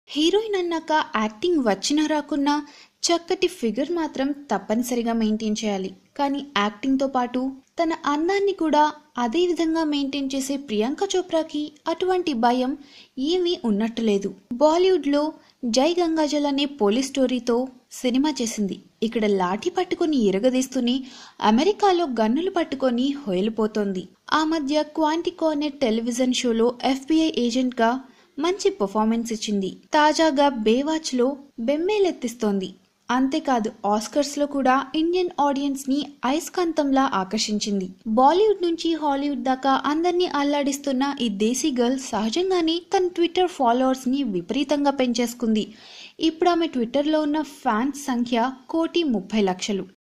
heroine అన్నాక acting వచ్చినా రాకున్నా చక్కటి ఫిగర్ మాత్రం తప్పనిసరిగా మెయింటైన్ చేయాలి కానీ యాక్టింగ్తో పాటు తన అందాన్ని కూడా అదే విధంగా మెయింటైన్ చేసే ప్రియాంక చోప్రాకి అటువంటి భయం ఏమీ ఉన్నట్టు లేదు బాలీవుడ్లో జై గంగాజల్ అనే పోలీస్ స్టోరీతో సినిమా చేసింది ఇక్కడ లాఠీ పట్టుకొని ఎరగదీస్తూనే అమెరికాలో గన్నులు పట్టుకొని హొయలిపోతోంది ఆ మధ్య క్వాంటికో అనే టెలివిజన్ షోలో ఎఫ్బిఐ ఏజెంట్గా మంచి పర్ఫార్మెన్స్ ఇచ్చింది తాజాగా బేవాచ్లో బెమ్మేలెత్తిస్తోంది అంతేకాదు ఆస్కర్స్లో కూడా ఇండియన్ ఆడియన్స్ని అయస్కాంతంలా ఆకర్షించింది బాలీవుడ్ నుంచి హాలీవుడ్ దాకా అందరినీ అల్లాడిస్తున్న ఈ దేశీ గర్ల్ సహజంగానే తన ట్విట్టర్ ఫాలోవర్స్ని విపరీతంగా పెంచేసుకుంది ఇప్పుడు ఆమె ట్విట్టర్లో ఉన్న ఫ్యాన్స్ సంఖ్య కోటి ముప్పై లక్షలు